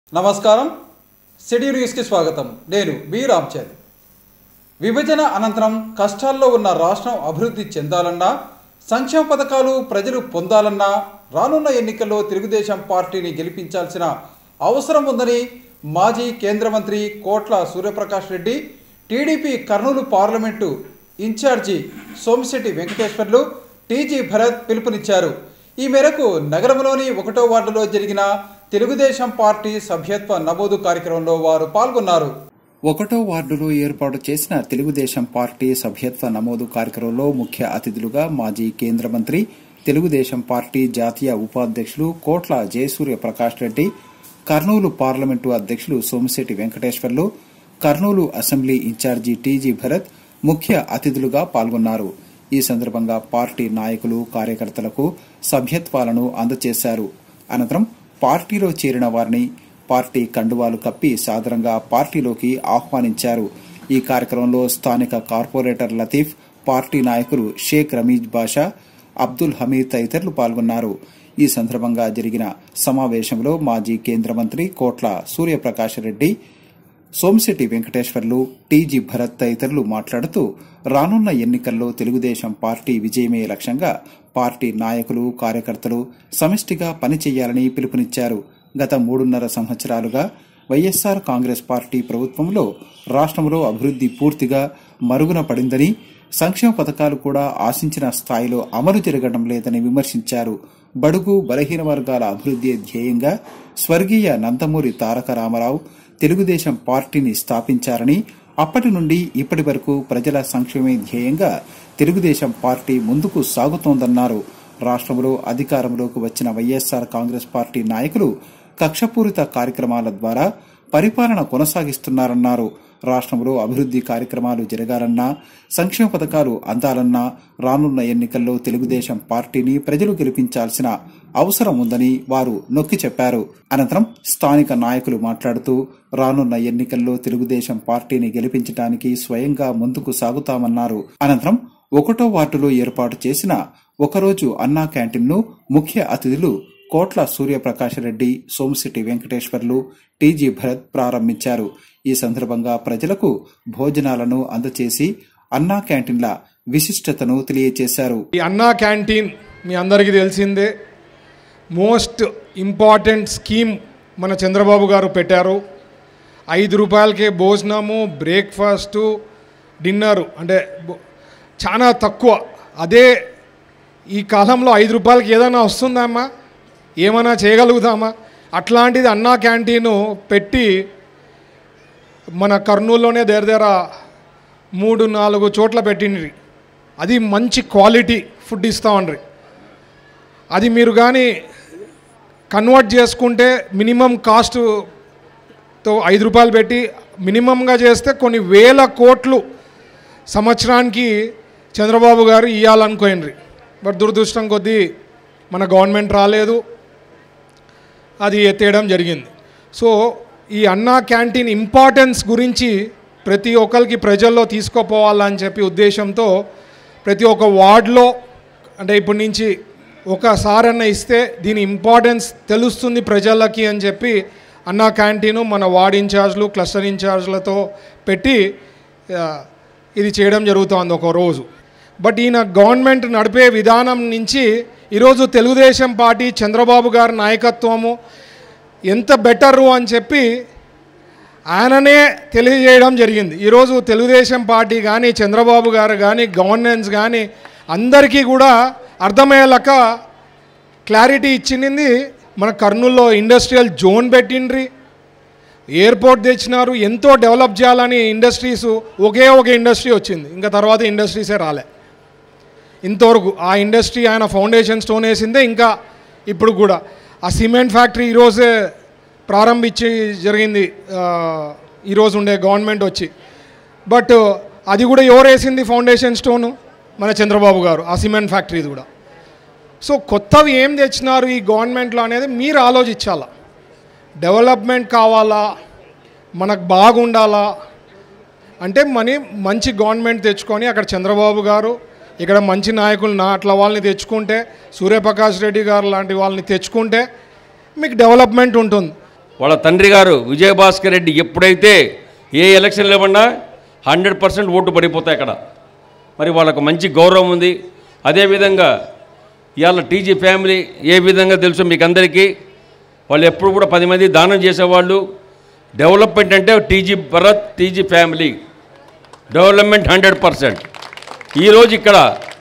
నమస్కారం సిటీ న్యూస్కి స్వాగతం నేను బి రామ్చంద్ విభజన అనంతరం కష్టాల్లో ఉన్న రాష్ట్రం అభివృద్ధి చెందాలన్నా సంక్షేమ పథకాలు ప్రజలు పొందాలన్నా రానున్న ఎన్నికల్లో తెలుగుదేశం పార్టీని గెలిపించాల్సిన అవసరం ఉందని మాజీ కేంద్ర మంత్రి Kotla Suryaprakash Reddy TDP Kurnool parliament incharge Somisetti Venkateswarlu TG Bharath పిలుపునిచ్చారు ఈ మేరకు నగరంలోని ఒకటో వార్డులో జరిగిన తెలుగుదేశం పార్టీ సభ్యత్వ నమోదు కార్యక్రమంలో వారు పాల్గొన్నారు ఒకటో వార్డులో ఏర్పాటు చేసిన తెలుగుదేశం పార్టీ సభ్యత్వ నమోదు కార్యక్రమంలో ముఖ్య అతిథులుగా మాజీ కేంద్ర మంత్రి తెలుగుదేశం పార్టీ జాతీయ ఉపాధ్యక్షులు కోట్ల జయసూర్య ప్రకాష్ రెడ్డి కర్నూలు పార్లమెంటు అధ్యక్షులు Somisetti Venkateswarlu Kurnool assembly incharge TG Bharath ముఖ్య అతిథులుగా పాల్గొన్నారు ఈ సందర్భంగా పార్టీ నాయకులు కార్యకర్తలకు సభ్యత్వాలను అందజేశారు అనంతరం పార్టీలో చేరిన వారిని పార్టీ కండువాలు కప్పి సాదరంగా పార్టీలోకి ఆహ్వానించారు ఈ కార్యక్రమంలో స్థానిక కార్పొరేటర్ లతీఫ్ పార్టీ నాయకులు షేక్ రమీజ్ బాషా అబ్దుల్ హమీద్ తదితరులు పాల్గొన్నారు ఈ సందర్భంగా జరిగిన సమావేశంలో మాజీ కేంద్ర మంత్రి కోట్ల సూర్యప్రకాష్ రెడ్డి సోమిశెట్టి వెంకటేశ్వర్లు టీజీ భరత్ తదితరులు మాట్లాడుతూ రానున్న ఎన్నికల్లో తెలుగుదేశం పార్టీ విజయమే లక్ష్యంగా పార్టీ నాయకులు కార్యకర్తలు సమిష్టిగా పనిచేయాలని పిలుపునిచ్చారు గత మూడున్నర సంవత్సరాలుగా వైఎస్సార్ కాంగ్రెస్ పార్టీ ప్రభుత్వంలో రాష్ట్రంలో అభివృద్ది పూర్తిగా మరుగున పడిందని సంక్షేమ పథకాలు కూడా ఆశించిన స్థాయిలో అమలు జరగడం లేదని విమర్శించారు బడుగు బలహీన వర్గాల అభివృద్ధి ధ్యేయంగా స్వర్గీయ నందమూరి తారక రామారావు తెలుగుదేశం పార్టీని స్థాపించారని అప్పటి నుండి ఇప్పటి వరకు ప్రజల సంక్షేమే ధ్యేయంగా తెలుగుదేశం పార్టీ ముందుకు సాగుతోందన్నారు రాష్ట్రంలో అధికారంలోకి వచ్చిన వైఎస్సార్ కాంగ్రెస్ పార్టీ నాయకులు కక్షపూరిత కార్యక్రమాల ద్వారా పరిపాలన కొనసాగిస్తున్నారన్నారు రాష్ట్రంలో అభివృద్ధి కార్యక్రమాలు జరగాలన్నా సంక్షేమ పథకాలు అందాలన్నా రానున్న ఎన్నికల్లో తెలుగుదేశం పార్టీని ప్రజలు గెలిపించాల్సిన అవసరం ఉందని వారు నొక్కి చెప్పారు అనంతరం స్థానిక నాయకులు మాట్లాడుతూ రానున్న ఎన్నికల్లో తెలుగుదేశం పార్టీని గెలిపించడానికి స్వయంగా ముందుకు సాగుతామన్నారు అనంతరం ఒకటో వార్డులో ఏర్పాటు చేసిన ఒకరోజు అన్నా క్యాంటీన్ను ముఖ్య అతిథులు కోట్ల సూర్యప్రకాష్ రెడ్డి సోమిశెట్టి వెంకటేశ్వర్లు టీజీ భరత్ ప్రారంభించారు ఈ సందర్భంగా ప్రజలకు భోజనాలను అందచేసి అన్నా క్యాంటీన్ల విశిష్టతను తెలియజేశారు ఈ అన్నా క్యాంటీన్ మీ అందరికీ తెలిసిందే మోస్ట్ ఇంపార్టెంట్ స్కీమ్ మన చంద్రబాబు గారు పెట్టారు ఐదు రూపాయలకే భోజనము బ్రేక్ఫాస్టు డిన్నరు అంటే బో- చాలా తక్కువ అదే ఈ కాలంలో ఐదు రూపాయలకి ఏదైనా వస్తుందమ్మా ఏమైనా చేయగలుగుతామా అట్లాంటిది అన్నా క్యాంటీను పెట్టి మన కర్నూలులోనే దగ్గర దగ్గర మూడు నాలుగు చోట్ల పెట్టిండ్రి అది మంచి క్వాలిటీ ఫుడ్ ఇస్తామండ్రి అది మీరు కానీ కన్వర్ట్ చేసుకుంటే మినిమం కాస్ట్తో ఐదు రూపాయలు పెట్టి మినిమంగా చేస్తే కొన్ని వేల కోట్లు సంవత్సరానికి చంద్రబాబు గారు ఇవ్వాలనుకోండి బట్ దురదృష్టం కొద్దీ మన గవర్నమెంట్ రాలేదు అది ఎత్తేయడం జరిగింది సో ఈ అన్నా క్యాంటీన్ ఇంపార్టెన్స్ గురించి ప్రతి ఒక్కరికి ప్రజల్లో తీసుకుపోవాలని చెప్పి ఉద్దేశంతో ప్రతి ఒక్క వార్డులో అంటే ఇప్పటి నుంచి ఒకసారన్న ఇస్తే దీని ఇంపార్టెన్స్ తెలుస్తుంది ప్రజలకి అని చెప్పి అన్నా క్యాంటీను మన వార్డ్ ఇన్ఛార్జ్లు క్లస్టర్ ఇన్ఛార్జ్లతో పెట్టి ఆ, ఇది చేయడం జరుగుతోంది ఒక రోజు బట్ ఈయన గవర్నమెంట్ నడిపే విధానం నుంచి ఈరోజు తెలుగుదేశం పార్టీ చంద్రబాబు గారి నాయకత్వము ఎంత బెటరు అని చెప్పి ఆయననే తెలియజేయడం జరిగింది ఈరోజు తెలుగుదేశం పార్టీ కానీ చంద్రబాబు గారు కానీ గవర్నెన్స్ కానీ అందరికీ కూడా అర్థమయ్యేలాక క్లారిటీ ఇచ్చింది మన కర్నూల్లో ఇండస్ట్రియల్ జోన్ పెట్టిండ్రి ఎయిర్పోర్ట్ తెచ్చినారు ఎంతో డెవలప్ చేయాలని ఇండస్ట్రీస్ ఒకే ఒక ఇండస్ట్రీ వచ్చింది ఇంకా తర్వాత ఇండస్ట్రీసే రాలే ఇంతవరకు ఆ ఇండస్ట్రీ ఆయన ఫౌండేషన్ స్టోన్ వేసిందే ఇంకా ఇప్పుడు కూడా ఆ సిమెంట్ ఫ్యాక్టరీ ఈరోజే ప్రారంభించి జరిగింది ఆ, ఈరోజు ఉండే గవర్నమెంట్ వచ్చి బట్ అది కూడా ఎవరు వేసింది ఫౌండేషన్ స్టోను మన చంద్రబాబు గారు ఆ సిమెంట్ ఫ్యాక్టరీది కూడా సో కొత్తవి ఏం తెచ్చినారు ఈ గవర్నమెంట్లో అనేది మీరు ఆలోచించాలా డెవలప్మెంట్ కావాలా మనకు బాగుండాలా అంటే మనీ మంచి గవర్నమెంట్ తెచ్చుకొని అక్కడ చంద్రబాబు గారు ఇక్కడ మంచి నాయకులు నా అట్లా వాళ్ళని తెచ్చుకుంటే సూర్యప్రకాష్ రెడ్డి గారు లాంటి వాళ్ళని తెచ్చుకుంటే మీకు డెవలప్మెంట్ ఉంటుంది వాళ్ళ తండ్రి గారు విజయభాస్కర్ రెడ్డి ఎప్పుడైతే ఏ ఎలక్షన్లు ఇవ్వన్నా హండ్రెడ్ పర్సెంట్ ఓటు పడిపోతాయి అక్కడ మరి వాళ్ళకు మంచి గౌరవం ఉంది అదేవిధంగా ఇవాళ టీజీ ఫ్యామిలీ ఏ విధంగా తెలుసు మీకు అందరికీ వాళ్ళు ఎప్పుడు కూడా పది మంది దానం చేసేవాళ్ళు డెవలప్మెంట్ అంటే TG Bharath TG family development hundred percent ఈరోజు ఇక్కడ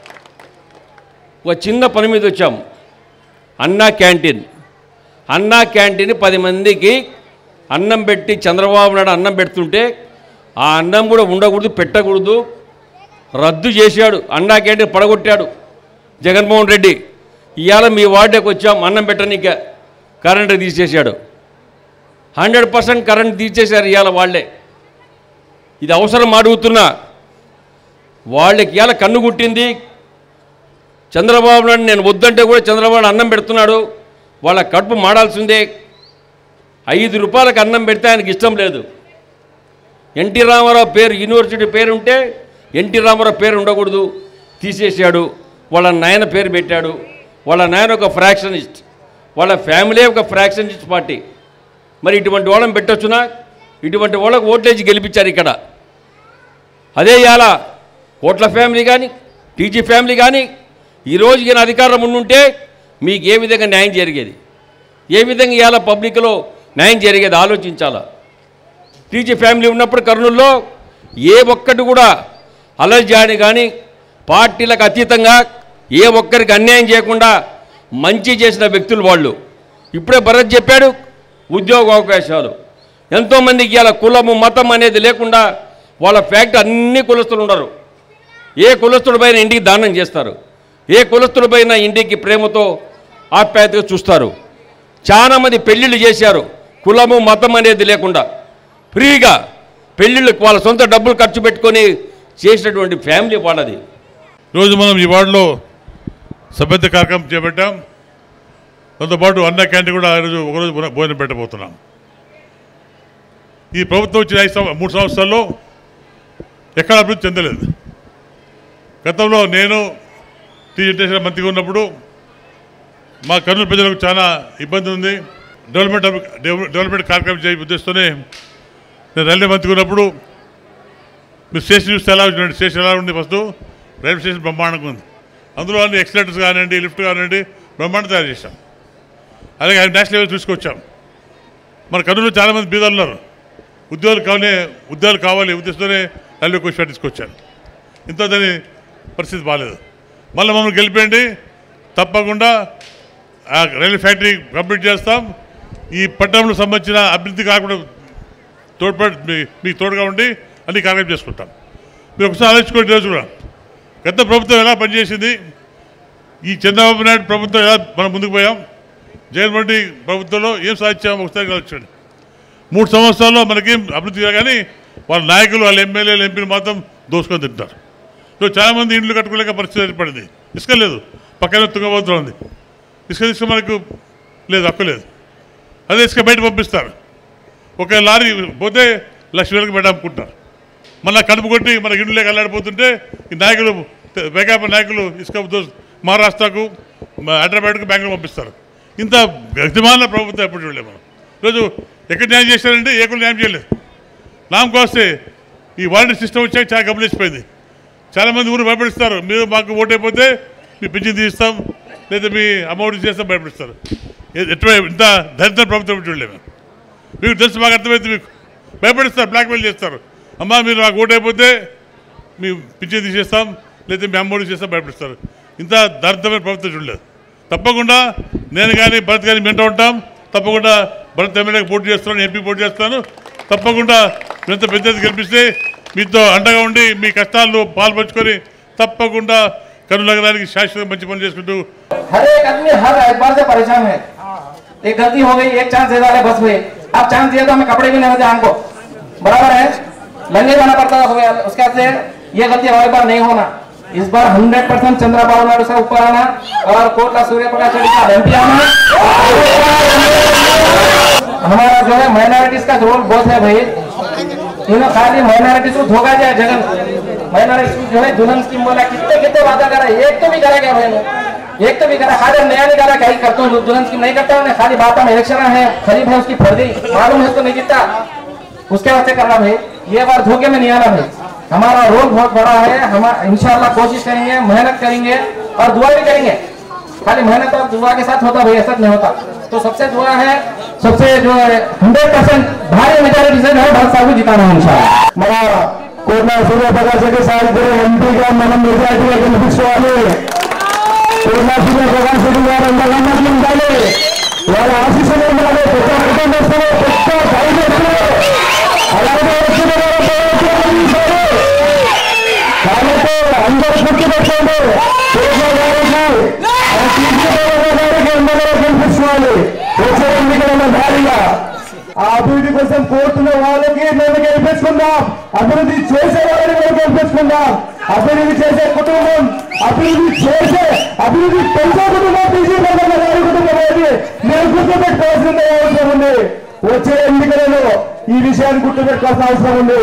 ఒక చిన్న పని మీద వచ్చాం అన్నా క్యాంటీన్ అన్నా క్యాంటీన్ పది మందికి అన్నం పెట్టి చంద్రబాబు నాయుడు అన్నం పెడుతుంటే ఆ అన్నం కూడా ఉండకూడదు పెట్టకూడదు రద్దు చేశాడు అన్నా క్యాంటీన్ పడగొట్టాడు జగన్మోహన్ రెడ్డి ఇవాళ మీ వార్డుకి వచ్చాం అన్నం పెట్టనీక కరెంటు తీసేశాడు హండ్రెడ్ పర్సెంట్ కరెంట్ తీసేశారు ఇవాళ వాళ్ళే ఇది అవసరం అడుగుతున్నా వాళ్ళకి ఇవాళ కన్ను గుట్టింది చంద్రబాబు నాయుడు నేను వద్దంటే కూడా చంద్రబాబు నాయుడు అన్నం పెడుతున్నాడు వాళ్ళ కడుపు మాడాల్సిందే ఐదు రూపాయలకు అన్నం పెడితే ఆయనకి ఇష్టం లేదు ఎన్టీ రామారావు పేరు యూనివర్సిటీ పేరు ఉంటే ఎన్టీ రామారావు పేరు ఉండకూడదు తీసేశాడు వాళ్ళ నాయన పేరు పెట్టాడు వాళ్ళ నాయన ఒక ఫ్రాక్షనిస్ట్ వాళ్ళ ఫ్యామిలీ ఒక ఫ్రాక్షనిస్ట్ పార్టీ మరి ఇటువంటి వాళ్ళని పెట్టొచ్చునా ఇటువంటి వాళ్ళకు ఓట్లేసి గెలిపించారు ఇక్కడ అదే ఇవాళ కోట్ల ఫ్యామిలీ కానీ టీజీ ఫ్యామిలీ కానీ ఈరోజు ఈయన అధికారం ఉండుంటే మీకు ఏ విధంగా న్యాయం జరిగేది ఏ విధంగా ఇవాళ పబ్లిక్లో న్యాయం జరిగేది ఆలోచించాలా టీజీ ఫ్యామిలీ ఉన్నప్పుడు కర్నూలులో ఏ ఒక్కటి కూడా అలర్జాని కానీ పార్టీలకు అతీతంగా ఏ ఒక్కరికి అన్యాయం చేయకుండా మంచి చేసిన వ్యక్తులు వాళ్ళు ఇప్పుడే భరత్ చెప్పాడు ఉద్యోగ అవకాశాలు ఎంతోమందికి ఇవాళ కులము మతం అనేది లేకుండా వాళ్ళ ఫ్యాక్టరీ అన్ని కులస్తులు ఉండరు ఏ కులస్తుడి పైన ఇంటికి దానం చేస్తారు ఏ కులస్తుడి పైన ఇంటికి ప్రేమతో ఆప్యాయతగా చూస్తారు చాలామంది పెళ్ళిళ్ళు చేశారు కులము మతం అనేది లేకుండా ఫ్రీగా పెళ్ళిళ్ళకి వాళ్ళ సొంత డబ్బులు ఖర్చు పెట్టుకొని చేసినటువంటి ఫ్యామిలీ వాళ్ళది ఈరోజు మనం ఈ వార్డులో సభ్యత కార్యక్రమం చేపట్టాం దాంతోపాటు అన్న క్యాంటీన్ కూడా ఈరోజు ఒకరోజు భోజనం- భోజనం పెట్టబోతున్నాం ఈ ప్రభుత్వం వచ్చిన ఐదు సంవ- మూడు సంవత్సరాల్లో ఎక్కడ అభివృద్ధి చెందలేదు గతంలో నేను టీ జనరేషన్ మంత్రిగా ఉన్నప్పుడు మా కర్నూలు ప్రజలకు చాలా ఇబ్బంది ఉంది డెవలప్మెంట్ అభి- డెవ- డెవలప్మెంట్ కార్యక్రమం చేయ ఉద్దేశంతోనే నేను రైల్వే మంత్రిగా ఉన్నప్పుడు మీరు స్టేషన్ చూస్తే ఎలా ఉందండి స్టేషన్ ఎలా ఉంది ఫస్ట్ రైల్వే స్టేషన్ బ్రహ్మాండంగా ఉంది అందులో అన్ని ఎక్సలేటర్స్ కానివ్వండి లిఫ్ట్ కానివ్వండి బ్రహ్మాండం తయారు చేశాం అలాగే ఆయన నేషనల్ లెవెల్ తీసుకొచ్చాం మన కర్నూలులో చాలామంది బీదలు ఉన్నారు ఉద్యోగాలు కావాలి ఉద్యోగాలు కావాలి ఉద్దేశంతోనే రైల్వే కోచ్ తీసుకొచ్చాను ఇంత దాని పరిస్థితి బాగాలేదు మళ్ళీ మమ్మల్ని గెలిపేయండి తప్పకుండా ఆ రైల్వే ఫ్యాక్టరీ కంప్లీట్ చేస్తాం ఈ పట్టణంలో సంబంధించిన అభివృద్ధి కాకుండా తోడ్పాటు మీ- మీకు తోడుగా ఉండి అన్ని కార్యక్రమం చేసుకుంటాం మీరు ఒకసారి ఆలోచించుకోండి ఈరోజు కూడా గత ప్రభుత్వం ఎలా పనిచేసింది ఈ చంద్రబాబు నాయుడు ప్రభుత్వం ఎలా మనం ముందుకు పోయాం జగన్మోహన్ రెడ్డి ప్రభుత్వంలో ఏం సాధించాము ఒకసారి ఆలోచించండి మూడు సంవత్సరాల్లో మనకేం అభివృద్ధి కాగానే వాళ్ళ నాయకులు వాళ్ళ ఎమ్మెల్యేలు ఎంపీలు మాత్రం దోసుకొని తింటారు ఇప్పుడు చాలామంది ఇండ్లు కట్టుకోలేక పరిస్థితి ఏర్పడింది ఇసుక లేదు పక్కన తుంగభద్ర ఉంది ఇసుక ఇసుక మనకు లేదు హక్కు లేదు అదే ఇసుక బయట పంపిస్తారు ఒక లారీ పోతే లక్ష వేలకు పెట్టాలనుకుంటారు మళ్ళీ కడుపు కొట్టి మన ఇండ్లే అల్లాడిపోతుంటే ఈ నాయకులు వేకాప నాయకులు ఇసుక దోస్ మహారాష్ట్రకు మ- హైదరాబాద్కు బెంగళూరు పంపిస్తారు ఇంత గతిమాల ప్రభుత్వం ఎప్పుడు చూడలేము మనం ఈరోజు ఎక్కడ న్యాయం చేశారంటే ఏ కూడా న్యాయం చేయలేదు నామకు వస్తే ఈ వాలంటీర్ సిస్టమ్ వచ్చాక చాలా గమనించిపోయింది చాలామంది ఊరు భయపడిస్తారు మీరు మాకు ఓటైపోతే మీ పింఛన్ తీస్తాం లేదా మీ అమౌంట్ చేస్తాం భయపడిస్తారు ఎ- ఎట్లా ఇంత దరిద్ర ప్రభుత్వం చూడలేము మీకు తెలుసు మాకు అర్థమైంది మీకు భయపడిస్తారు బ్లాక్మెయిల్ చేస్తారు అమ్మా మీరు నాకు ఓటైపోతే మీ పింఛన్ తీసేస్తాం లేదా మీ అమౌంట్ చేస్తాం భయపడిస్తారు ఇంత దరిద్రమైన ప్రభుత్వం చూడలేదు తప్పకుండా నేను కానీ భరత్ కానీ వెంట ఉంటాం తప్పకుండా భరత్ ఎమ్మెల్యేకి పోటీ చేస్తాను ఎంపీ పోటీ చేస్తాను తప్పకుండా మీరంతా పెద్ద ఎత్తున గెలిపిస్తే మీతో అండగా ఉండి మీ కష్టాల్లో పాల్పంచుకొని తప్పకుండా కన్ను నగరానికి శాశ్వత మంచి పని చేసుకుంటూ हर एक आदमी हर एतबार से परेशान है एक गलती हो गई एक चांस दे डाले बस में अब चांस दिया तो हमें कपड़े भी नहीं होते हमको बराबर है लंगे जाना पड़ता हो गया उसके बाद से ये गलती हमारे बार नहीं होना इस बार 100 परसेंट चंद्रबाबू नायडू से ऊपर आना और कोटला सूर्य प्रकाश रेड्डी का एमपी आना हमारा जो है माइनॉरिटीज का रोल बहुत है भाई इन्होंने खाली माइनॉरिटीज को धोखा दिया जगन माइनॉरिटीज जो है दुल्हन स्कीम बोला कितने कितने वादा करा एक तो भी करा क्या भाई ने एक तो भी करा खाली हम नया निकाला क्या ही करते हो दुल्हन स्कीम नहीं करते उन्हें खाली बात में इलेक्शन है खरीफ है उसकी फर्जी मालूम है तो नहीं जीता उसके वास्ते करना भाई ये बार धोखे में नहीं आना भाई हमारा रोल बहुत बड़ा है हम इंशाल्लाह कोशिश करेंगे मेहनत करेंगे और दुआ भी करेंगे खाली मेहनत और दुआ के साथ होता भाई ऐसा नहीं होता तो सबसे दुआ है सबसे जो है हंड्रेड परसेंट भारी मेजोरिटी से जो है भारत साहब को जिताना है इंशाल्लाह మన కోట్ల సూర్యప్రకాశ్ రెడ్డి సార్ గారు ఎంపీగా మనం మెజార్టీగా గెలిపించుకోవాలి కోట్ల సూర్యప్రకాశ్ రెడ్డి గారు అంతకన్నా ఉండాలి వాళ్ళ ఆశీస్సులు ఉండాలి పెద్ద అర్థం చేస్తారు పెద్ద పైన అలాగే వచ్చిన వారు ప్రయోజనం తీశారు. కాబట్టి అందరూ గుర్తుపెట్టండి కోట్ల గారికి ఆ తీసుకున్న గారికి అందరూ గెలిపించుకోవాలి వచ్చే ఎన్నికల భారీగా ఆ అభివృద్ధి కోసం కోరుతున్న వాళ్ళకి మేము గెలిపించుకుందాం అభివృద్ధి చేసే వాళ్ళని మేము గెలిపించుకుందాం అభివృద్ధి చేసే కుటుంబం అభివృద్ధి చేసే అభివృద్ధి పెంచే కుటుంబం బీజీ గారి కుటుంబం అనేది మేము గుర్తుపెట్టుకోవాల్సిన అవసరం ఉంది వచ్చే ఎన్నికలలో ఈ విషయాన్ని గుర్తుపెట్టుకోవాల్సిన అవసరం ఉంది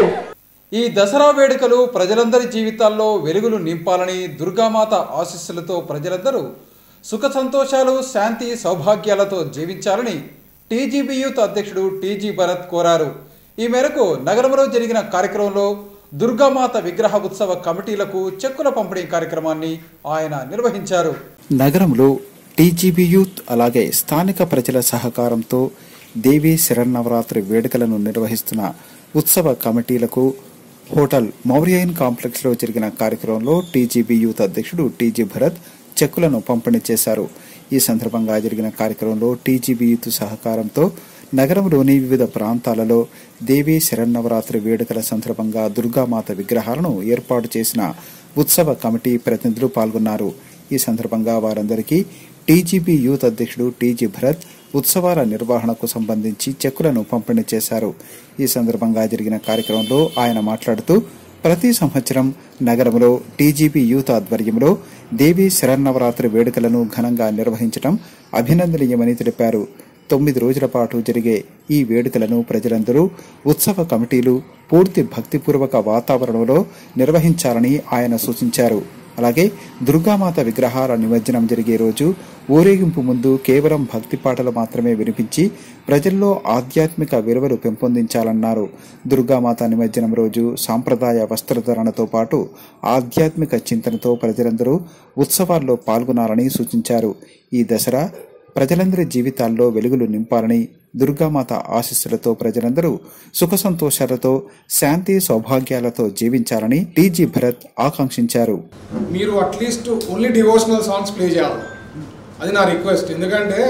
ఈ దసరా వేడుకలు ప్రజలందరి జీవితాల్లో వెలుగులు నింపాలని దుర్గామాత ఆశీస్సులతో ప్రజలందరూ సుఖ సంతోషాలు శాంతి సౌభాగ్యాలతో జీవించాలని టీజీబీ యూత్ అధ్యక్షుడు టీజీ భరత్ కోరారు ఈ మేరకు నగరంలో జరిగిన కార్యక్రమంలో దుర్గామాత విగ్రహ ఉత్సవ కమిటీలకు చెక్కుల పంపిణీ కార్యక్రమాన్ని ఆయన నిర్వహించారు నగరంలో టీజీబీ యూత్ అలాగే స్థానిక ప్రజల సహకారంతో దేవీ శరన్నవరాత్రి వేడుకలను నిర్వహిస్తున్న ఉత్సవ కమిటీలకు హోటల్ మౌర్యన్ కాంప్లెక్స్ లో జరిగిన కార్యక్రమంలో టీజీబీ యూత్ అధ్యక్షుడు టీజీ భరత్ చెక్కులను పంపిణీ చేశారు ఈ సందర్భంగా జరిగిన కార్యక్రమంలో టీజీబీ యూత్ సహకారంతో నగరంలోని వివిధ ప్రాంతాలలో దేవీ శరన్నవరాత్రి వేడుకల సందర్భంగా దుర్గామాత విగ్రహాలను ఏర్పాటు చేసిన ఉత్సవ కమిటీ ప్రతినిధులు పాల్గొన్నారు ఈ సందర్భంగా వారందరికీ టీజీబీ యూత్ అధ్యక్షుడు టీజీ భరత్ ఉత్సవాల నిర్వహణకు సంబంధించి చెక్కులను పంపిణీ చేశారు ఈ సందర్భంగా జరిగిన కార్యక్రమంలో ఆయన మాట్లాడుతూ ప్రతి సంవత్సరం నగరంలో టీజీబీ యూత్ ఆధ్వర్యంలో దేవీ శరన్నవరాత్రి వేడుకలను ఘనంగా నిర్వహించడం అభినందనీయమని తెలిపారు తొమ్మిది రోజుల పాటు జరిగే ఈ వేడుకలను ప్రజలందరూ ఉత్సవ కమిటీలు పూర్తి భక్తిపూర్వక వాతావరణంలో నిర్వహించాలని ఆయన సూచించారు అలాగే దుర్గామాత విగ్రహాల నిమజ్జనం జరిగే రోజు ఊరేగింపు ముందు కేవలం భక్తి పాటలు మాత్రమే వినిపించి ప్రజల్లో ఆధ్యాత్మిక విలువలు పెంపొందించాలన్నారు దుర్గామాత నిమజ్జనం రోజు సాంప్రదాయ వస్త్రధరణతో పాటు ఆధ్యాత్మిక చింతనతో ప్రజలందరూ ఉత్సవాల్లో పాల్గొనాలని సూచించారు ఈ దసరా ప్రజలందరి జీవితాల్లో వెలుగులు నింపాలని దుర్గామాత ఆశీస్సులతో ప్రజలందరూ సుఖ సంతోషాలతో శాంతి సౌభాగ్యాలతో జీవించాలని టీజీ భరత్ ఆకాంక్షించారు మీరు at least only devotional songs play చేయాలి అది నా రిక్వెస్ట్ ఎందుకంటే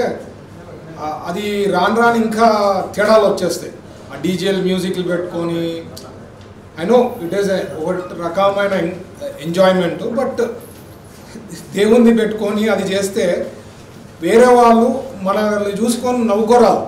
ఆ, అది రాను రాను ఇంకా తేడాలు వచ్చేస్తాయి ఆ డీజేల్ మ్యూజిక్లు పెట్టుకొని ఐ నో ఇట్ ఈస్ ఒక రకమైన ఎంజాయ్మెంట్ బట్ దేవుణ్ణి పెట్టుకొని అది చేస్తే వేరే వాళ్ళు మనల్ని చూసుకొని నవ్వుకోరాదు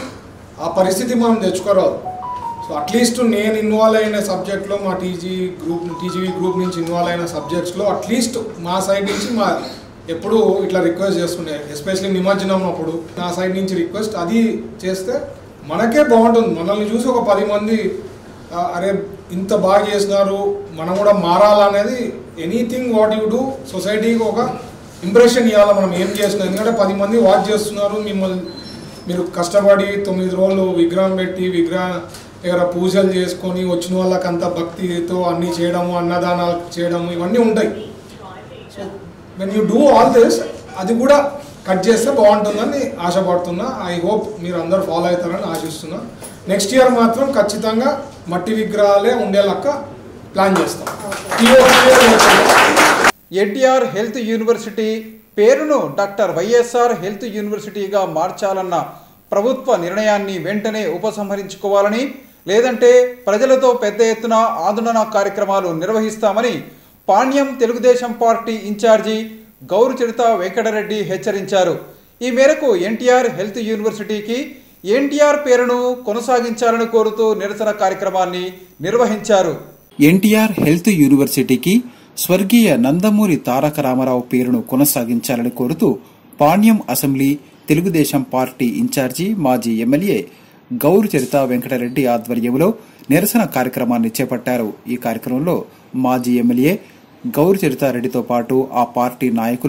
ఆ పరిస్థితి మనం తెచ్చుకోరాదు సో అట్లీస్ట్ నేను ఇన్వాల్వ్ అయిన సబ్జెక్ట్లో మా టీజీ గ్రూప్ టీజీవీ గ్రూప్ నుంచి ఇన్వాల్వ్ అయిన సబ్జెక్ట్స్లో అట్లీస్ట్ మా సైడ్ నుంచి మా ఎప్పుడు ఇట్లా రిక్వెస్ట్ చేస్తుండే ఎస్పెషల్లీ నిమజ్జనం అప్పుడు నా సైడ్ నుంచి రిక్వెస్ట్ అది చేస్తే మనకే బాగుంటుంది మనల్ని చూసి ఒక పది మంది "ఆ, అరే ఇంత బాగా చేసినారు మనం కూడా మారాలనేది ఎనీథింగ్ వాట్ యూ డూ సొసైటీకి ఒక ఇంప్రెషన్ ఇవ్వాలి మనం ఏం చేస్తున్నాం ఎందుకంటే పది మంది వాచ్ చేస్తున్నారు మిమ్మల్ని మీరు కష్టపడి తొమ్మిది రోజులు విగ్రహం పెట్టి విగ్రహం దగ్గర పూజలు చేసుకొని వచ్చిన వాళ్ళకంతా భక్తితో అన్నీ చేయడము అన్నదానాలు చేయడము ఇవన్నీ ఉంటాయి so when you do all this అది కూడా కట్ చేస్తే బాగుంటుందని ఆశపడుతున్నా ఐ హోప్ మీరు అందరు ఫాలో అవుతారని ఆశిస్తున్నా నెక్స్ట్ ఇయర్ మాత్రం ఖచ్చితంగా మట్టి విగ్రహాలే ఉండేలాగా ప్లాన్ చేస్తాం ఈ ఒక్క year చేస్తాం. ఎన్టీఆర్ హెల్త్ యూనివర్సిటీ పేరును డాక్టర్ వైఎస్ఆర్ హెల్త్ యూనివర్సిటీగా మార్చాలన్న ప్రభుత్వ నిర్ణయాన్ని వెంటనే ఉపసంహరించుకోవాలని లేదంటే ప్రజలతో పెద్ద ఎత్తున ఆందోళన కార్యక్రమాలు నిర్వహిస్తామని పాణ్యం తెలుగుదేశం పార్టీ ఇన్ఛార్జి గౌరు చరిత వెంకటరెడ్డి హెచ్చరించారు ఈ మేరకు ఎన్టీఆర్ హెల్త్ యూనివర్సిటీకి ఎన్టీఆర్ పేరును కొనసాగించాలని కోరుతూ నిరసన కార్యక్రమాన్ని నిర్వహించారు ఎన్టీఆర్ హెల్త్ యూనివర్సిటీకి స్వర్గీయ నందమూరి తారక రామారావు పేరును కొనసాగించాలని కోరుతూ Panyam assembly Telugudesam party incharge మాజీ ఎమ్మెల్యే గౌరు చరిత వెంకటరెడ్డి ఆధ్వర్యంలో నిరసన కార్యక్రమాన్ని చేపట్టారు ఈ కార్యక్రమంలో మాజీ ఎమ్మెల్యే గౌరు చరితారెడ్డితో పాటు ఆ పార్టీ నాయకులు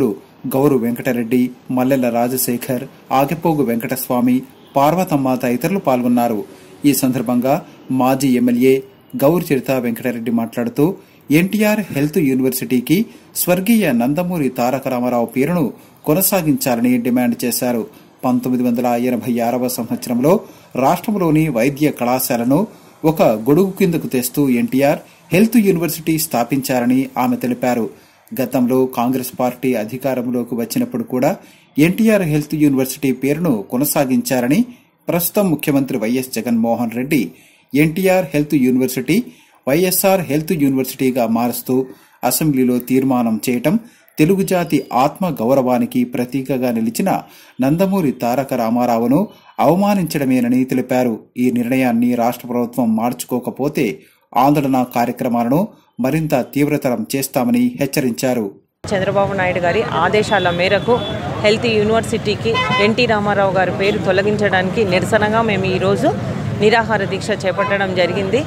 గౌరు వెంకటరెడ్డి మల్లెల రాజశేఖర్ ఆగిపోగు వెంకటస్వామి పార్వతమ్మ తదితరులు పాల్గొన్నారు ఈ సందర్భంగా మాజీ ఎమ్మెల్యే గౌరు చరిత వెంకటరెడ్డి మాట్లాడుతూ ఎన్టీఆర్ హెల్త్ యూనివర్సిటీకి స్వర్గీయ నందమూరి తారక రామారావు పేరును కొనసాగించాలని డిమాండ్ చేశారు పంతొమ్మిది వందల ఎనభై ఆరవ సంవత్సరంలో రాష్ట్రంలోని వైద్య కళాశాలను ఒక గొడుగు కిందకు తెస్తూ ఎన్టీఆర్ హెల్త్ యూనివర్సిటీ స్థాపించారని ఆమె తెలిపారు గతంలో కాంగ్రెస్ పార్టీ అధికారంలోకి వచ్చినప్పుడు కూడా ఎన్టీఆర్ హెల్త్ యూనివర్సిటీ పేరును కొనసాగించారని ప్రస్తుతం ముఖ్యమంత్రి YS Jaganmohan Reddy NTR health university YSR health యూనివర్సిటీగా మారుస్తూ అసెంబ్లీలో తీర్మానం చేయటం తెలుగు జాతి ఆత్మ గౌరవానికి ప్రతీకగా నిలిచిన నందమూరి తారక రామారావును అవమానించడమేనని తెలిపారు ఈ నిర్ణయాన్ని రాష్ట్ర ప్రభుత్వం మార్చుకోకపోతే ఆందోళన కార్యక్రమాలను మరింత తీవ్రతరం చేస్తామని హెచ్చరించారు చంద్రబాబు నాయుడు గారి ఆదేశాల మేరకు హెల్త్ యూనివర్సిటీకి ఎన్టీ రామారావు గారి పేరు తొలగించడానికి నిరసనగా మేము ఈరోజు నిరాహార దీక్ష చేపట్టడం జరిగింది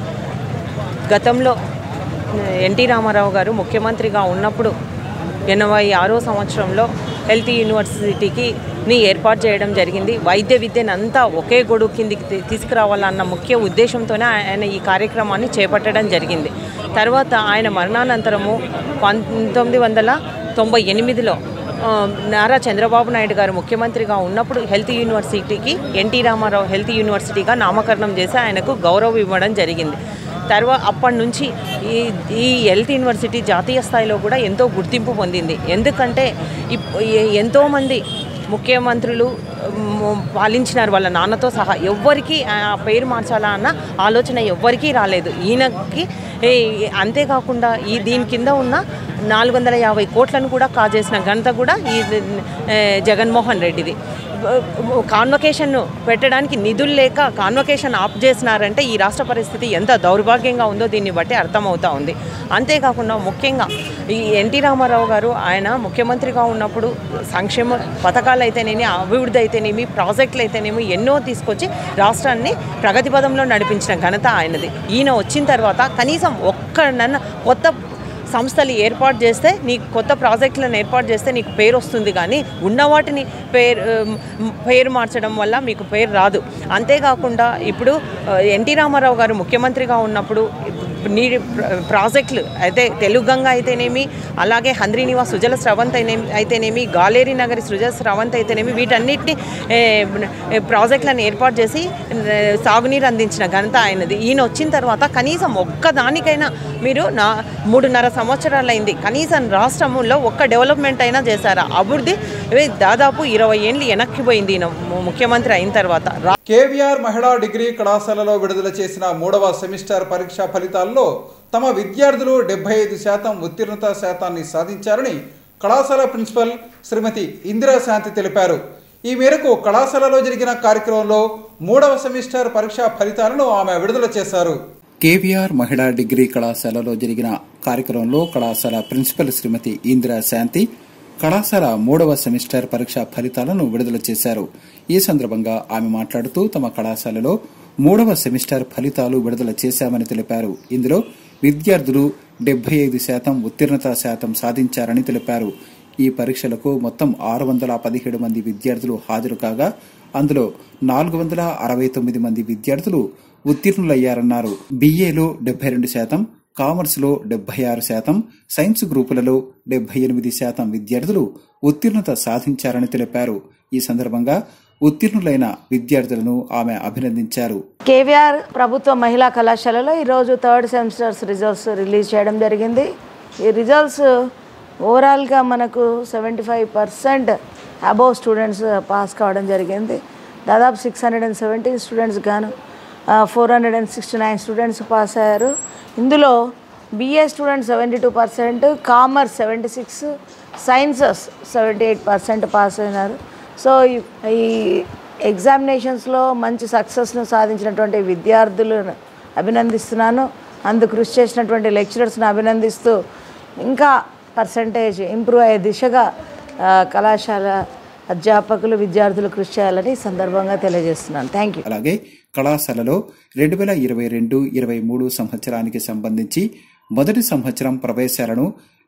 గతంలో ఎన్టీ రామారావు గారు ముఖ్యమంత్రిగా ఉన్నప్పుడు ఎనభై ఆరో సంవత్సరంలో హెల్త్ యూనివర్సిటీకి ని ఏర్పాటు చేయడం జరిగింది వైద్య విద్యను అంతా ఒకే గొడుగు కిందికి తీ- తీసుకురావాలన్న ముఖ్య ఉద్దేశంతోనే ఆయన ఈ కార్యక్రమాన్ని చేపట్టడం జరిగింది తర్వాత ఆయన మరణానంతరము పంతొమ్మిది వందల తొంభై ఎనిమిదిలో ఆ, నారా చంద్రబాబు నాయుడు గారు ముఖ్యమంత్రిగా ఉన్నప్పుడు హెల్త్ యూనివర్సిటీకి ఎన్టీ రామారావు హెల్త్ యూనివర్సిటీగా నామకరణం చేసి ఆయనకు గౌరవం ఇవ్వడం జరిగింది తర్వాత అప్పటి నుంచి ఈ ఈ హెల్త్ యూనివర్సిటీ జాతీయ స్థాయిలో కూడా ఎంతో గుర్తింపు పొందింది ఎందుకంటే ఇప్- ఎ- ఎంతోమంది ముఖ్యమంత్రులు మ్, పాలించినారు వాళ్ళ నాన్నతో సహా ఎవ్వరికీ ఆ పేరు మార్చాలా అన్న ఆలోచన ఎవ్వరికీ రాలేదు ఈయనకి ఏ, అంతేకాకుండా ఈ దీని కింద ఉన్న నాలుగు వందల యాభై కోట్లను కూడా కాజేసిన ఘనత కూడా ఈ ఏ, జగన్మోహన్ రెడ్డిది కాన్వకేషన్ పెట్టడానికి నిధులు లేక కాన్వకేషన్ ఆప్ చేసినారంటే ఈ రాష్ట్ర పరిస్థితి ఎంత దౌర్భాగ్యంగా ఉందో దీన్ని బట్టి అర్థమవుతా ఉంది అంతేకాకుండా ముఖ్యంగా ఈ ఎన్టీ రామారావు గారు ఆయన ముఖ్యమంత్రిగా ఉన్నప్పుడు సంక్షేమ పథకాలు అయితేనేమి అభివృద్ధి అయితేనేమి ప్రాజెక్టులు అయితేనేమి ఎన్నో తీసుకొచ్చి రాష్ట్రాన్ని ప్రగతి పదంలో నడిపించిన ఘనత ఆయనది ఈయన వచ్చిన తర్వాత కనీసం ఒక్కడన్నా కొత్త సంస్థలు ఏర్పాటు చేస్తే నీకు కొత్త ప్రాజెక్టులను ఏర్పాటు చేస్తే నీకు పేరు వస్తుంది కానీ ఉన్న వాటిని పేరు ఉమ్, పేరు మార్చడం వల్ల మీకు పేరు రాదు అంతేకాకుండా ఇప్పుడు ఆ, ఎన్టీ రామారావు గారు ముఖ్యమంత్రిగా ఉన్నప్పుడు నీ ప్రాజెక్టులు అయితే తెలుగు గంగ అయితేనేమి అలాగే హంద్రీ నివాస్ సుజల స్రవంత్ అయినేమి అయితేనేమి గాలేరి నగరి సుజల స్రవంత్ అయితేనేమి వీటన్నిటిని ఏ, ఏ, ప్రాజెక్టులను ఏర్పాటు చేసి ఏ, సాగునీరు అందించిన ఘనత ఆయనది ఈయన వచ్చిన తర్వాత కనీసం ఒక్కదానికైనా మీరు నా మూడున్నర సంవత్సరాలైంది కనీసం రాష్ట్రంలో ఒక్క డెవలప్మెంట్ అయినా చేశారా అభివృద్ధి ఏ, దాదాపు ఇరవై ఏళ్ళు వెనక్కిపోయింది ఈయన ము- ముఖ్యమంత్రి అయిన తర్వాత రా- కేవీఆర్ మహిళా డిగ్రీ కళాశాలలో విడుదల చేసిన మూడవ సెమిస్టర్ పరీక్షా ఫలితాల్లో తమ విద్యార్థులు డెబ్బై ఐదు శాతం ఉత్తీర్ణత శాతాన్ని సాధించారని కళాశాల ప్రిన్సిపల్ శ్రీమతి ఇందిరా శాంతి తెలిపారు ఈ మేరకు కళాశాలలో జరిగిన కార్యక్రమంలో మూడవ సెమిస్టర్ పరీక్షా ఫలితాలను ఆమె విడుదల చేశారు కేవీఆర్ మహిళా డిగ్రీ కళాశాలలో జరిగిన కార్యక్రమంలో కళాశాల ప్రిన్సిపల్ శ్రీమతి ఇందిరా శాంతి కళాశాల మూడవ సెమిస్టర్ పరీక్ష ఫలితాలను విడుదల చేశారు ఈ సందర్భంగా ఆమె మాట్లాడుతూ తమ కళాశాలలో మూడవ సెమిస్టర్ ఫలితాలు విడుదల చేశామని తెలిపారు ఇందులో విద్యార్థులు డెబ్బై ఐదు శాతం ఉత్తీర్ణత శాతం సాధించారని తెలిపారు ఈ పరీక్షలకు మొత్తం ఆరు వందల పదిహేడు మంది విద్యార్థులు హాజరు కాగా అందులో నాలుగు వందల అరవై తొమ్మిది మంది విద్యార్థులు ఉత్తీర్ణులయ్యారన్నారు బీఏలో డెబ్బై రెండు శాతం కామర్స్లో డెబ్బై ఆరు శాతం సైన్స్ గ్రూపులలో డెబ్బై ఎనిమిది శాతం విద్యార్థులు ఉత్తీర్ణత సాధించారని తెలిపారు ఈ సందర్భంగా ఉత్తీర్ణులైన విద్యార్థులను ఆమె అభినందించారు కేవీఆర్ ప్రభుత్వ మహిళా కళాశాలలో ఈరోజు థర్డ్ సెమిస్టర్స్ రిజల్ట్స్ రిలీజ్ చేయడం జరిగింది ఈ రిజల్ట్స్ ఓవరాల్గా మనకు seventy five percent above students pass కావడం జరిగింది దాదాపు six hundred and seventy students గాను four hundred and sixty nine students pass అయ్యారు ఇందులో BA students seventy two percent commerce seventy six sciences seventy eight percent pass అయినారు so ఈ- ఈ ఎగ్జామినేషన్స్లో మంచి సక్సెస్ను సాధించినటువంటి విద్యార్థులను అభినందిస్తున్నాను అందుకు కృషి చేసినటువంటి లెక్చరర్స్ని అభినందిస్తూ ఇంకా పర్సంటేజ్ ఇంప్రూవ్ అయ్యే దిశగా ఆ, కళాశాల అధ్యాపకులు విద్యార్థులు కృషి చేయాలని ఈ సందర్భంగా తెలియజేస్తున్నాను థ్యాంక్ యూ అలాగే కళాశాలలో రెండు వేల ఇరవై రెండు ఇరవై మూడు సంవత్సరానికి సంబంధించి మొదటి సంవత్సరం ప్రవేశాలను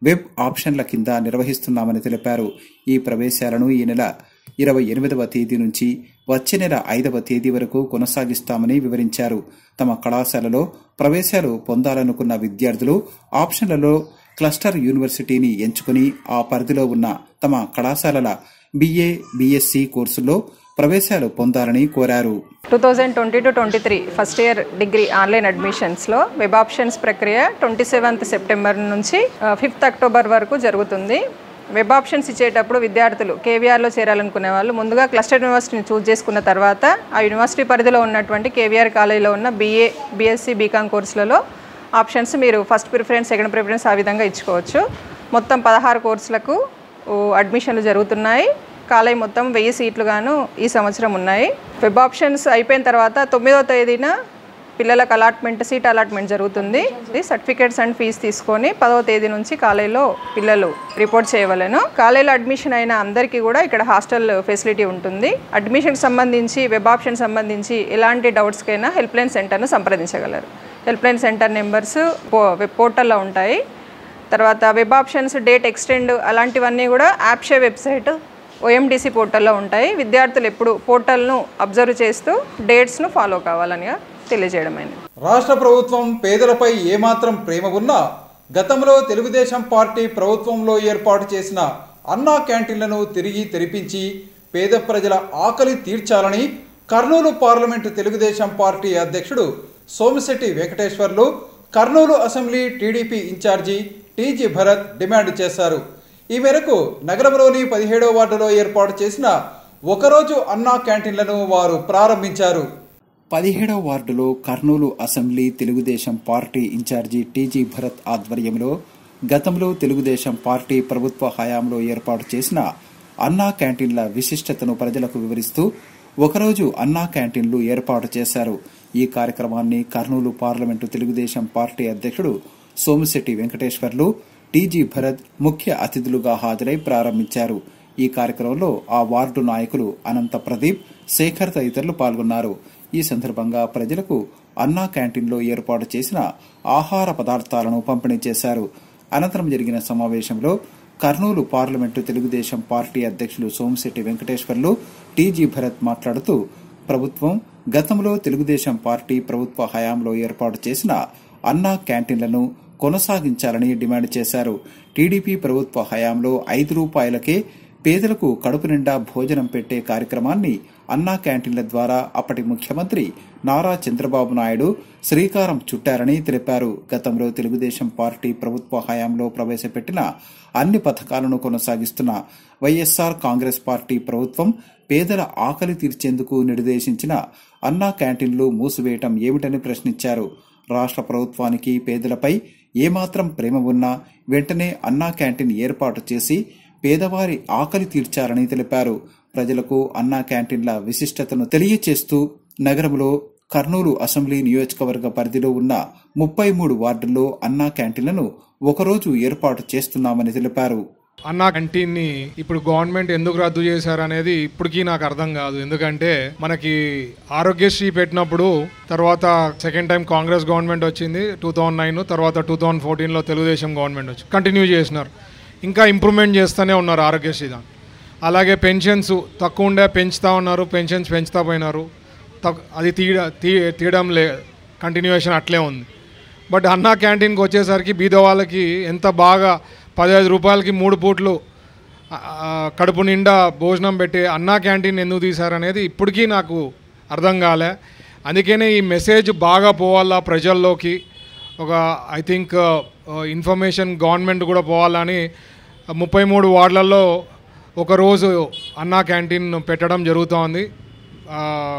వెబ్ ఆప్షన్ల కింద నిర్వహిస్తున్నామని తెలిపారు ఈ ప్రవేశాలను ఈ నెల ఇరవై ఎనిమిదవ తేదీ నుంచి వచ్చే నెల ఐదవ తేదీ వరకు కొనసాగిస్తామని వివరించారు తమ కళాశాలలో ప్రవేశాలు పొందాలనుకున్న విద్యార్థులు ఆప్షన్లలో క్లస్టర్ యూనివర్సిటీని ఎంచుకుని ఆ పరిధిలో ఉన్న తమ కళాశాలల బీఏ బీఎస్సీ కోర్సుల్లో ప్రవేశాలు పొందాలని కోరారు two thousand twenty two twenty three first year degree online అడ్మిషన్స్లో వెబ్ ఆప్షన్స్ ప్రక్రియ ట్వంటీ సెవెంత్ సెప్టెంబర్ నుంచి ఫిఫ్త్ అక్టోబర్ వరకు జరుగుతుంది వెబ్ ఆప్షన్స్ ఇచ్చేటప్పుడు విద్యార్థులు కేవీఆర్లో చేరాలనుకునే వాళ్ళు ముందుగా క్లస్టర్ యూనివర్సిటీని చూస్ చేసుకున్న తర్వాత ఆ యూనివర్సిటీ పరిధిలో ఉన్నటువంటి కేవీఆర్ కాలేజీలో ఉన్న బీఏ బీఎస్సీ బీకామ్ కోర్సులలో ఆప్షన్స్ మీరు ఫస్ట్ ప్రిఫరెన్స్ సెకండ్ ప్రిఫరెన్స్ ఆ విధంగా ఇచ్చుకోవచ్చు మొత్తం పదహారు కోర్సులకు ఓ, అడ్మిషన్లు జరుగుతున్నాయి కాలేజ్ మొత్తం వెయ్యి సీట్లు గాను ఈ సంవత్సరం ఉన్నాయి వెబ్ ఆప్షన్స్ అయిపోయిన తర్వాత తొమ్మిదో తేదీన పిల్లలకు అలాట్మెంట్ సీట్ అలాట్మెంట్ జరుగుతుంది ఇది సర్టిఫికేట్స్ అండ్ ఫీజు తీసుకొని పదవ తేదీ నుంచి కాలేజీలో పిల్లలు రిపోర్ట్ చేయవలను కాలేజీలో అడ్మిషన్ అయిన అందరికీ కూడా ఇక్కడ హాస్టల్ ఫెసిలిటీ ఉంటుంది అడ్మిషన్ సంబంధించి వెబ్ ఆప్షన్ సంబంధించి ఎలాంటి డౌట్స్కైనా హెల్ప్ లైన్ సెంటర్ను సంప్రదించగలరు హెల్ప్ లైన్ సెంటర్ నెంబర్స్ పో వెబ్ పోర్టల్లో ఉంటాయి తర్వాత వెబ్ ఆప్షన్స్ డేట్ ఎక్స్టెండ్ అలాంటివన్నీ కూడా యాప్షే వెబ్సైట్ ఓఎండిసి పోర్టల్లో ఉంటాయి విద్యార్థులు ఎప్పుడు పోర్టల్ను అబ్జర్వ్ చేస్తూ డేట్స్ను ఫాలో కావాలని తెలియజేయడమైనది రాష్ట్ర ప్రభుత్వం పేదలపై ఏమాత్రం ప్రేమ ఉన్నా గతంలో తెలుగుదేశం పార్టీ ప్రభుత్వంలో ఏర్పాటు చేసిన అన్నా క్యాంటీన్లను తిరిగి తెరిపించి పేద ప్రజల ఆకలి తీర్చాలని కర్నూలు పార్లమెంటు తెలుగుదేశం పార్టీ అధ్యక్షుడు Somisetti Venkateswarlu Kurnool assembly TDP incharge TG Bharath demand చేశారు ఈ మేరకు నగరంలోని పదిహేడవ వార్డులో ఏర్పాటు చేసిన ఒకరోజు అన్నా క్యాంటీన్లను వారు ప్రారంభించారు పదిహేడవ వార్డులో Kurnool assembly Telugudesam party incharge TG Bharath ఆధ్వర్యంలో గతంలో తెలుగుదేశం పార్టీ ప్రభుత్వ హయాంలో ఏర్పాటు చేసిన అన్నా క్యాంటీన్ల విశిష్టతను ప్రజలకు వివరిస్తూ ఒకరోజు అన్నా క్యాంటీన్లు ఏర్పాటు చేశారు ఈ కార్యక్రమాన్ని కర్నూలు పార్లమెంటు తెలుగుదేశం పార్టీ అధ్యక్షుడు సోమిశెట్టి వెంకటేశ్వర్లు టీజీ భరత్ ముఖ్య అతిథులుగా హాజరై ప్రారంభించారు ఈ కార్యక్రమంలో ఆ వార్డు నాయకులు అనంత ప్రదీప్ శేఖర్ తదితరులు పాల్గొన్నారు ఈ సందర్భంగా ప్రజలకు అన్నా క్యాంటీన్లో ఏర్పాటు చేసిన ఆహార పదార్థాలను పంపిణీ చేశారు అనంతరం జరిగిన సమావేశంలో కర్నూలు పార్లమెంటు తెలుగుదేశం పార్టీ అధ్యక్షులు సోమిశెట్టి వెంకటేశ్వర్లు టీజీ భరత్ మాట్లాడుతూ ప్రభుత్వం గతంలో తెలుగుదేశం పార్టీ ప్రభుత్వ హయాంలో ఏర్పాటు చేసిన అన్నా క్యాంటీన్లను కొనసాగించాలని డిమాండ్ చేశారు టీడీపీ ప్రభుత్వ హయాంలో ఐదు రూపాయలకే పేదలకు కడుపు నిండా భోజనం పెట్టే కార్యక్రమాన్ని అన్నా క్యాంటీన్ల ద్వారా అప్పటి ముఖ్యమంత్రి నారా చంద్రబాబు నాయుడు శ్రీకారం చుట్టారని తెలిపారు గతంలో తెలుగుదేశం పార్టీ ప్రభుత్వ హయాంలో ప్రవేశపెట్టిన అన్ని పథకాలను కొనసాగిస్తున్న వైఎస్సార్ కాంగ్రెస్ పార్టీ ప్రభుత్వం పేదల ఆకలి తీర్చేందుకు నిర్దేశించిన అన్నా క్యాంటీన్లు మూసివేయటం ఏమిటని ప్రశ్నించారు రాష్ట్ర ప్రభుత్వానికి పేదలపై ఏమాత్రం ప్రేమ ఉన్నా వెంటనే అన్నా క్యాంటీన్ ఏర్పాటు చేసి పేదవారి ఆకలి తీర్చారని తెలిపారు ప్రజలకు అన్నా క్యాంటీన్ల విశిష్టతను తెలియచేస్తూ నగరంలో కర్నూలు అసెంబ్లీ నియోజకవర్గ పరిధిలో ఉన్న ముప్పై మూడు వార్డుల్లో అన్నా క్యాంటీన్లను ఒకరోజు ఏర్పాటు చేస్తున్నామని తెలిపారు అన్నా క్యాంటీన్ని ఇప్పుడు గవర్నమెంట్ ఎందుకు రద్దు చేశారు అనేది ఇప్పటికీ నాకు అర్థం కాదు ఎందుకంటే మనకి ఆరోగ్యశ్రీ పెట్టినప్పుడు తర్వాత సెకండ్ టైం కాంగ్రెస్ గవర్నమెంట్ వచ్చింది టూ థౌజండ్ నైన్ తర్వాత టూ థౌజండ్ ఫోర్టీన్లో తెలుగుదేశం గవర్నమెంట్ వచ్చి కంటిన్యూ చేసినారు ఇంకా ఇంప్రూవ్మెంట్ చేస్తూనే ఉన్నారు ఆరోగ్యశ్రీ దాన్ని అలాగే పెన్షన్స్ తక్కువ ఉండే పెంచుతూ ఉన్నారు పెన్షన్స్ పెంచుతా పోయినారు తక్- అది తీయ తీ తీయడం లే కంటిన్యూషన్ అట్లే ఉంది బట్ అన్నా క్యాంటీన్కి వచ్చేసరికి బీద వాళ్ళకి ఎంత బాగా పదహైదు రూపాయలకి మూడు పూట్లు ఆ, ఆ, కడుపు నిండా భోజనం పెట్టి అన్నా క్యాంటీన్ ఎందుకు తీశారనేది ఇప్పటికీ నాకు అర్థం కాలే అందుకనే ఈ మెసేజ్ బాగా పోవాలా ప్రజల్లోకి ఒక ఐ థింక్ ఇన్ఫర్మేషన్ గవర్నమెంట్ కూడా పోవాలని ముప్పై మూడు వార్డులలో ఒకరోజు అన్నా క్యాంటీన్ పెట్టడం జరుగుతోంది ఆ,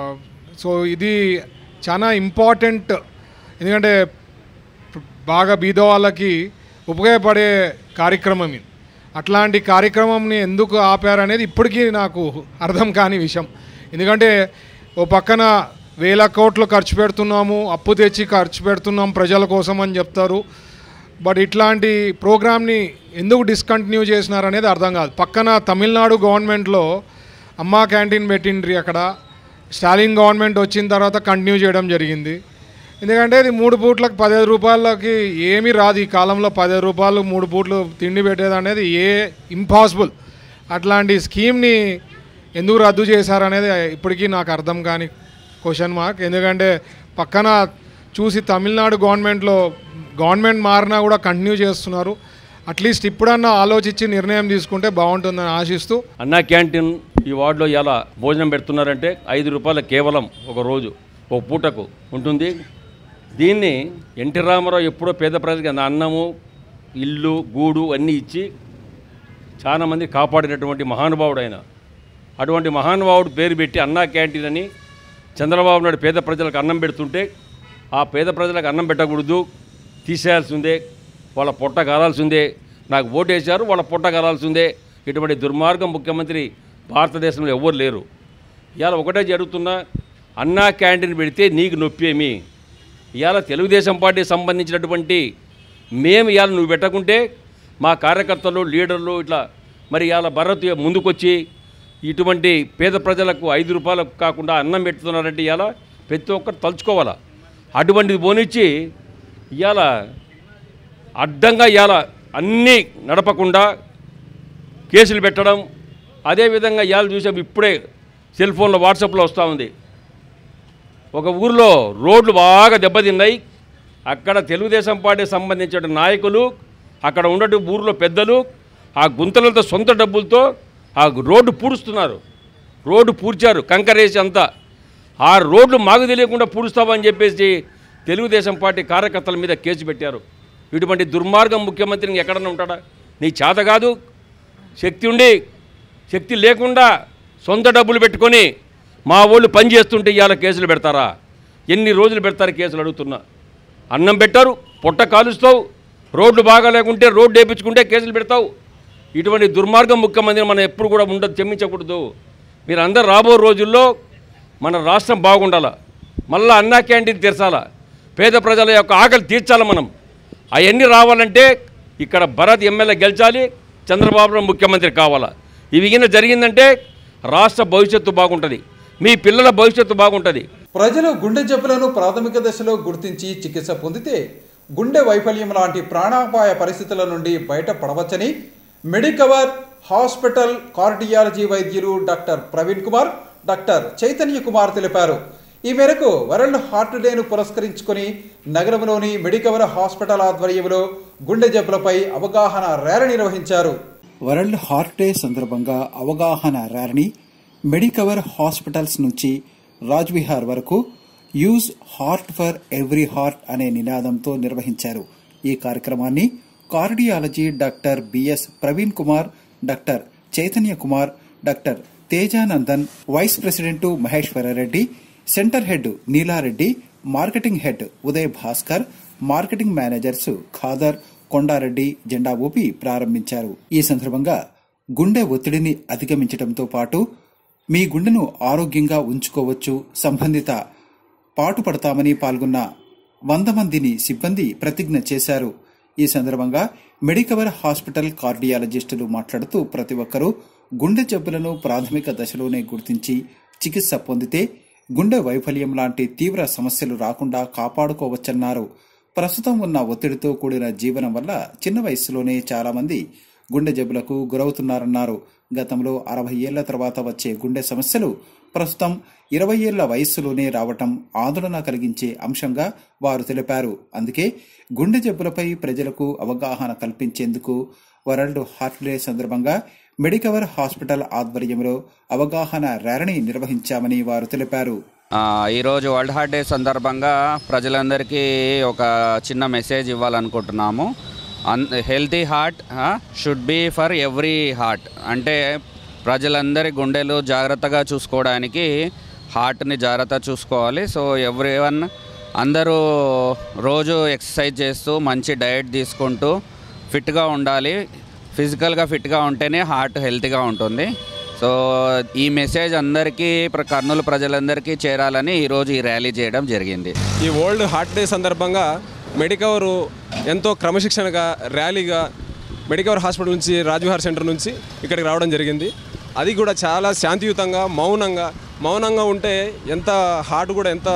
సో ఇది చాలా ఇంపార్టెంట్ ఎందుకంటే బాగా బీద వాళ్ళకి ఉపయోగపడే కార్యక్రమం ఇది అట్లాంటి కార్యక్రమంని ఎందుకు ఆపారనేది ఇప్పటికీ నాకు అర్థం కాని విషయం ఎందుకంటే ఓ పక్కన వేల కోట్లు ఖర్చు పెడుతున్నాము అప్పు తెచ్చి ఖర్చు పెడుతున్నాం ప్రజల కోసం అని చెప్తారు బట్ ఇట్లాంటి ప్రోగ్రామ్ని ఎందుకు డిస్కంటిన్యూ చేసినారనేది అర్థం కాదు పక్కన తమిళనాడు గవర్నమెంట్లో అమ్మా క్యాంటీన్ పెట్టిండ్రి అక్కడ స్టాలిన్ గవర్నమెంట్ వచ్చిన తర్వాత కంటిన్యూ చేయడం జరిగింది ఎందుకంటే ఇది మూడు పూట్లకు పదిహేను రూపాయలకి ఏమీ రాదు ఈ కాలంలో పదిహేను రూపాయలు మూడు పూట్లు తిండి పెట్టేది అనేది ఏ ఇంపాసిబుల్ అట్లాంటి స్కీమ్ని ఎందుకు రద్దు చేశారనేది ఇప్పటికీ నాకు అర్థం కాని క్వశ్చన్ మార్క్ ఎందుకంటే పక్కన చూసి తమిళనాడు గవర్నమెంట్లో గవర్నమెంట్ మారినా కూడా కంటిన్యూ చేస్తున్నారు అట్లీస్ట్ ఇప్పుడన్నా ఆలోచించి నిర్ణయం తీసుకుంటే బాగుంటుందని ఆశిస్తూ అన్నా క్యాంటీన్ ఈ వార్డులో ఎలా భోజనం పెడుతున్నారంటే ఐదు రూపాయలు కేవలం ఒక రోజు ఒక పూటకు ఉంటుంది దీన్ని ఎన్టీ రామారావు ఎప్పుడో పేద ప్రజలకి అన్న అన్నము ఇల్లు గూడు అన్నీ ఇచ్చి చాలామంది కాపాడినటువంటి మహానుభావుడు ఆయన అటువంటి మహానుభావుడు పేరు పెట్టి అన్నా క్యాంటీన్ అని చంద్రబాబు నాయుడు పేద ప్రజలకు అన్నం పెడుతుంటే ఆ పేద ప్రజలకు అన్నం పెట్టకూడదు తీసేయాల్సిందే వాళ్ళ పొట్ట కాలాల్సిందే నాకు ఓటేశారు వాళ్ళ పొట్ట కాలాల్సిందే ఇటువంటి దుర్మార్గం ముఖ్యమంత్రి భారతదేశంలో ఎవ్వరు లేరు ఇవాళ ఒకటే జరుగుతున్నా అన్నా క్యాంటీన్ పెడితే నీకు నొప్పేమి ఇవాళ తెలుగుదేశం పార్టీకి సంబంధించినటువంటి మేము ఇవాళ నువ్వు పెట్టకుంటే మా కార్యకర్తలు లీడర్లు ఇట్లా మరి ఇవాళ భరత్ ముందుకొచ్చి ఇటువంటి పేద ప్రజలకు ఐదు రూపాయలకు కాకుండా అన్నం పెడుతున్నారంటే ఇవాళ ప్రతి ఒక్కరు తలుచుకోవాలా అటువంటిది పోనిచ్చి ఇవాళ అడ్డంగా ఇవాళ అన్నీ నడపకుండా కేసులు పెట్టడం అదేవిధంగా ఇవాళ చూసాం ఇప్పుడే సెల్ ఫోన్లో వాట్సాప్లో వస్తూ ఉంది ఒక ఊరిలో రోడ్లు బాగా దెబ్బతిన్నాయి అక్కడ తెలుగుదేశం పార్టీకి సంబంధించిన నాయకులు అక్కడ ఉన్నట్టు ఊరిలో పెద్దలు ఆ గుంతలతో సొంత డబ్బులతో ఆ రోడ్డు పూడుస్తున్నారు రోడ్డు పూడ్చారు కంకరేసి అంతా ఆ రోడ్లు మాకు తెలియకుండా పూడుస్తామని చెప్పేసి తెలుగుదేశం పార్టీ కార్యకర్తల మీద కేసు పెట్టారు ఇటువంటి దుర్మార్గం ముఖ్యమంత్రిని ఎక్కడన్నా ఉంటాడా నీ చేత కాదు శక్తి ఉండి శక్తి లేకుండా సొంత డబ్బులు పెట్టుకొని మా వాళ్ళు పని చేస్తుంటే ఇవాళ కేసులు పెడతారా ఎన్ని రోజులు పెడతారు కేసులు అడుగుతున్నా అన్నం పెట్టారు పొట్ట కాలుస్తావు రోడ్లు బాగా లేకుంటే రోడ్డు వేయించుకుంటే కేసులు పెడతావు ఇటువంటి దుర్మార్గం ముఖ్యమంత్రి మనం ఎప్పుడు కూడా ఉండదు క్షమించకూడదు మీరు అందరు రాబో రోజుల్లో మన రాష్ట్రం బాగుండాల మళ్ళా అన్నా క్యాంటీన్ తెరచాలా పేద ప్రజల యొక్క ఆకలి తీర్చాలి మనం అవన్నీ రావాలంటే ఇక్కడ భరత్ ఎమ్మెల్యే గెలిచాలి చంద్రబాబు నాయుడు ముఖ్యమంత్రి కావాలా ఇవి కింద జరిగిందంటే రాష్ట్ర భవిష్యత్తు బాగుంటుంది మీ పిల్లల భవిష్యత్తు బాగుంటుంది ప్రజలు గుండె జబ్బులను ప్రాథమిక దశలో గుర్తించి చికిత్స పొందితే గుండె వైఫల్యం లాంటి ప్రాణాపాయ పరిస్థితుల నుండి బయటపడవచ్చని మెడికవర్ హాస్పిటల్ కార్డియాలజీ వైద్యులు డాక్టర్ ప్రవీణ్ కుమార్ డాక్టర్ చైతన్య కుమార్ తెలిపారు ఈ మేరకు వరల్డ్ హార్ట్ డేను పురస్కరించుకొని నగరంలోని మెడికవర్ హాస్పిటల్ ఆధ్వర్యంలో గుండె జబ్బులపై అవగాహన ర్యాలీ నిర్వహించారు వరల్డ్ హార్ట్ డే సందర్భంగా అవగాహన ర్యాలీని మెడికవర్ హాస్పిటల్స్ నుంచి రాజ్విహార్ వరకు use heart for every heart అనే నినాదంతో నిర్వహించారు ఈ కార్యక్రమాన్ని cardiology doctor BS Praveen Kumar doctor Chaitanya Kumar doctor Tejanandan vice president Maheswarareddy centre head Neelareddy marketing head Uday Bhaskar marketing managers Khader Kondareddy జెండా ఊపి ప్రారంభించారు ఈ సందర్భంగా గుండె ఒత్తిడిని అధిగమించడంతో పాటు మీ గుండెను ఆరోగ్యంగా ఉంచుకోవచ్చు సంబంధిత పాటుపడతామని పాల్గొన్న వంద మందిని సిబ్బంది ప్రతిజ్ఞ చేశారు ఈ సందర్భంగా మెడికవర్ హాస్పిటల్ కార్డియాలజిస్టులు మాట్లాడుతూ ప్రతి ఒక్కరూ గుండె జబ్బులను ప్రాథమిక దశలోనే గుర్తించి చికిత్స పొందితే గుండె వైఫల్యం లాంటి తీవ్ర సమస్యలు రాకుండా కాపాడుకోవచ్చన్నారు ప్రస్తుతం ఉన్న ఒత్తిడితో కూడిన జీవనం వల్ల చిన్న వయస్సులోనే చాలా మంది గుండె జబ్బులకు గురవుతున్నారన్నారు గతంలో అరవై ఏళ్ల తర్వాత వచ్చే గుండె సమస్యలు ప్రస్తుతం ఇరవై ఏళ్ల వయస్సులోనే రావటం ఆందోళన కలిగించే అంశంగా వారు తెలిపారు అందుకే గుండె జబ్బులపై ప్రజలకు అవగాహన కల్పించేందుకు వరల్డ్ హార్ట్ డే సందర్భంగా మెడికవర్ హాస్పిటల్ ఆధ్వర్యంలో అవగాహన ర్యాలీని నిర్వహించామని వారు తెలిపారు ఆ, ఈరోజు వరల్డ్ హార్ట్ డే సందర్భంగా ప్రజలందరికీ ఒక చిన్న మెసేజ్ ఇవ్వాలనుకుంటున్నాము an healthy heart should be for every heart అంటే ప్రజలందరి గుండెలు జాగ్రత్తగా చూసుకోవడానికి హార్ట్ని జాగ్రత్త చూసుకోవాలి సో ఎవ్రీ వన్ అందరూ రోజు ఎక్సర్సైజ్ చేస్తూ మంచి డయట్ తీసుకుంటూ ఫిట్గా ఉండాలి ఫిజికల్గా ఫిట్గా ఉంటేనే హార్ట్ హెల్తీగా ఉంటుంది సో ఈ మెసేజ్ అందరికీ ప్ర- కర్నూలు ప్రజలందరికీ చేరాలని ఈరోజు ఈ ర్యాలీ చేయడం జరిగింది ఈ వరల్డ్ హార్ట్ డే సందర్భంగా మెడికవర్ ఎంతో క్రమశిక్షణగా ర్యాలీగా మెడికవర్ హాస్పిటల్ నుంచి రాజవిహార్ సెంటర్ నుంచి ఇక్కడికి రావడం జరిగింది అది కూడా చాలా శాంతియుతంగా మౌనంగా మౌనంగా ఉంటే ఎంత హార్ట్ కూడా ఎంత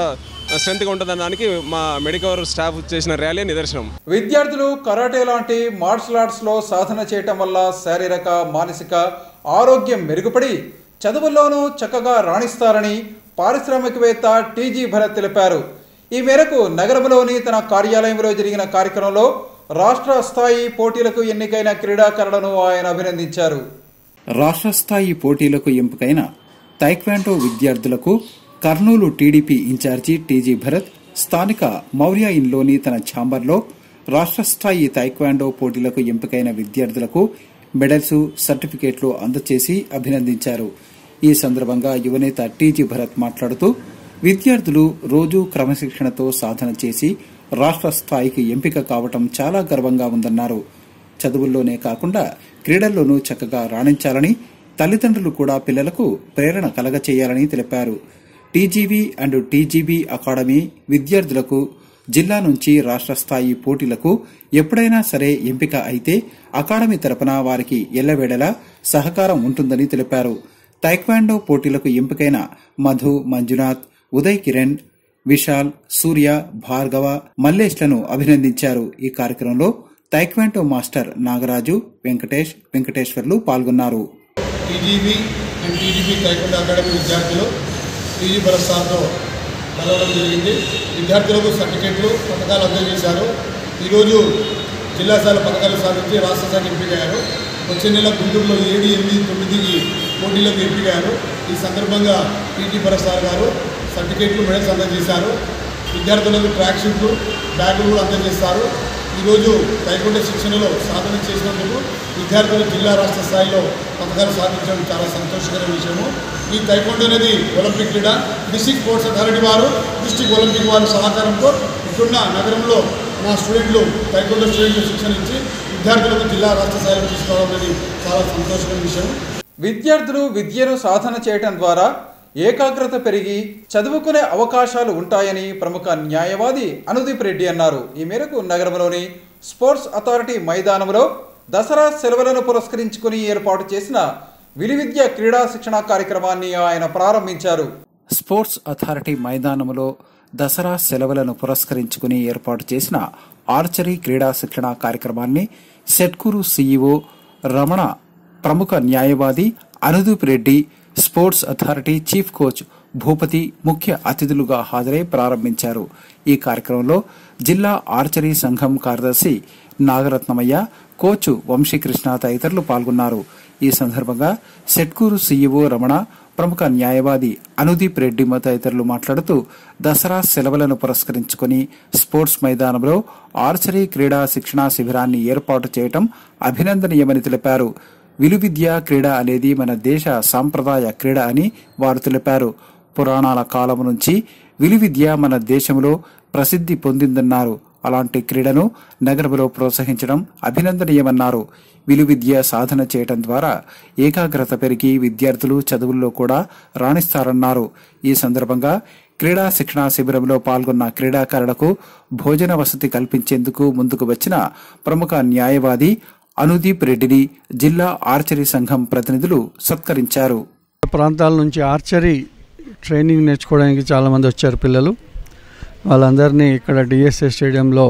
స్ట్రెంత్గా ఉంటుందనడానికి మా మెడికవర్ స్టాఫ్ చేసిన ర్యాలీ నిదర్శనం విద్యార్థులు కరాటే లాంటి మార్షల్ ఆర్ట్స్లో సాధన చేయటం వల్ల శారీరక మానసిక ఆరోగ్యం మెరుగుపడి చదువుల్లోనూ చక్కగా రాణిస్తారని పారిశ్రామికవేత్త టీజీ భరత్ తెలిపారు ఈ మేరకు నగరంలోని తన కార్యాలయంలో జరిగిన కార్యక్రమంలో రాష్ట్ర స్థాయి పోటీలకు ఎన్నికైన క్రీడాకారులను ఆయన అభినందించారు రాష్ట్ర స్థాయి పోటీలకు ఎంపికైన తైక్వాండో విద్యార్థులకు Kurnool TDP incharge TG Bharath స్థానిక మౌర్య ఇన్లోని తన ఛాంబర్లో రాష్ట్ర స్థాయి తైక్వాండో పోటీలకు ఎంపికైన విద్యార్థులకు మెడల్స్ సర్టిఫికేట్లు అందజేసి అభినందించారు ఈ సందర్భంగా యువనేత టీజీ భరత్ మాట్లాడుతూ విద్యార్థులు రోజూ క్రమశిక్షణతో సాధన చేసి రాష్ట్ర స్థాయికి ఎంపిక కావటం చాలా గర్వంగా ఉందన్నారు చదువుల్లోనే కాకుండా క్రీడల్లోనూ చక్కగా రాణించాలని తల్లిదండ్రులు కూడా పిల్లలకు ప్రేరణ కలగచేయాలని తెలిపారు టీజీవీ అండ్ టీజీబీ అకాడమీ విద్యార్థులకు జిల్లా నుంచి రాష్ట్ర స్థాయి పోటీలకు ఎప్పుడైనా సరే ఎంపిక అయితే అకాడమీ తరపున వారికి ఎల్లవేళలా సహకారం ఉంటుందని తెలిపారు తైక్వాండో పోటీలకు ఎంపికైన మధు మంజునాథ్ ఉదయ్ కిరణ్ విశాల్ సూర్య భార్గవ మల్లేష్లను అభినందించారు ఈ కార్యక్రమంలో తైక్వాండో మాస్టర్ నాగరాజు వెంకటేష్ వెంకటేశ్వర్లు పాల్గొన్నారు TGB and TGB taekwondo academy విద్యార్థులు టీజీ పురస్కారంతో కలవడం జరిగింది విద్యార్థులకు సర్టిఫికెట్లు పథకాలు అందజేశారు ఈరోజు జిల్లా స్థాయి పథకాలు సాధించి రాష్ట్ర స్థాయికి ఎంపికయ్యారు వచ్చే నెల గుంటూరులో ఏడు ఎనిమిది తొమ్మిదికి పోటీలకు ఎంపికయ్యారు ఈ సందర్భంగా టీజీ పురస్కార్ గారు సర్టిఫికెట్లు మెడల్స్ అందజేశారు విద్యార్థులకు ట్రాక్ షూట్లు బ్యాగులు కూడా అందజేస్తారు ఈరోజు తైకొండ శిక్షణలో సాధన చేసినందుకు విద్యార్థులు జిల్లా రాష్ట్ర స్థాయిలో పథకాలు సాధించడం చాలా సంతోషకర విషయము ఈ తైకొండ అనేది ఒలింపిక్ క్రీడ డిస్టిక్ స్పోర్ట్స్ అథారిటీ వారు డిస్టిక్ ఒలింపిక్ వారి సహకారంతో ఇప్పుడున్న నగరంలో మా స్టూడెంట్లు తైకొండ స్టూడెంట్లు శిక్షణ ఇచ్చి విద్యార్థులకు జిల్లా రాష్ట్ర స్థాయిలో తీసుకోవడం అనేది చాలా సంతోషకర విషయం విద్యార్థులు విద్యను సాధన చేయటం ద్వారా ఏకాగ్రత పెరిగి చదువుకునే అవకాశాలు ఉంటాయని ప్రముఖ న్యాయవాది అనుదీప్ రెడ్డి అన్నారు ఈ మేరకు నగరంలోని స్పోర్ట్స్ అథారిటీ మైదానంలో దసరా సెలవులను పురస్కరించుకుని ఏర్పాటు చేసిన విలువిద్య క్రీడా శిక్షణ కార్యక్రమాన్ని ఆయన ప్రారంభించారు స్పోర్ట్స్ అథారిటీ మైదానంలో దసరా సెలవులను పురస్కరించుకుని ఏర్పాటు చేసిన ఆర్చరీ క్రీడా శిక్షణ కార్యక్రమాన్ని సెట్కూరు సీఈఓ రమణ ప్రముఖ న్యాయవాది Anudeep Reddy sports authority chief coach Bhupathi ముఖ్య అతిథులుగా హాజరై ప్రారంభించారు ఈ కార్యక్రమంలో జిల్లా ఆర్చరీ సంఘం కార్యదర్శి నాగరత్నమయ్య కోచ్ వంశీకృష్ణ తదితరులు పాల్గొన్నారు ఈ సందర్భంగా సెట్కూరు సీఈఓ రమణ ప్రముఖ న్యాయవాది అనుదీప్ రెడ్డి తదితరులు మాట్లాడుతూ దసరా సెలవులను పురస్కరించుకుని స్పోర్ట్స్ మైదానంలో ఆర్చరీ క్రీడా శిక్షణా శిబిరాన్ని ఏర్పాటు చేయడం అభినందనీయమని తెలిపారు విలువిద్య క్రీడ అనేది మన దేశ సాంప్రదాయ క్రీడ అని వారు తెలిపారు పురాణాల కాలం నుంచి విలువిద్య మన దేశంలో ప్రసిద్ధి పొందిందన్నారు అలాంటి క్రీడను నగరంలో ప్రోత్సహించడం అభినందనీయమన్నారు విలువిద్య సాధన చేయడం ద్వారా ఏకాగ్రత పెరిగి విద్యార్థులు చదువుల్లో కూడా రాణిస్తారన్నారు ఈ సందర్భంగా క్రీడా శిక్షణా శిబిరంలో పాల్గొన్న క్రీడాకారులకు భోజన వసతి కల్పించేందుకు ముందుకు వచ్చిన ప్రముఖ న్యాయవాది అనుదీప్ రెడ్డిని జిల్లా ఆర్చరీ సంఘం ప్రతినిధులు సత్కరించారు ప్రాంతాల నుంచి ఆర్చరీ ట్రైనింగ్ నేర్చుకోవడానికి చాలామంది వచ్చారు పిల్లలు వాళ్ళందరినీ ఇక్కడ డిఎస్ఏ స్టేడియంలో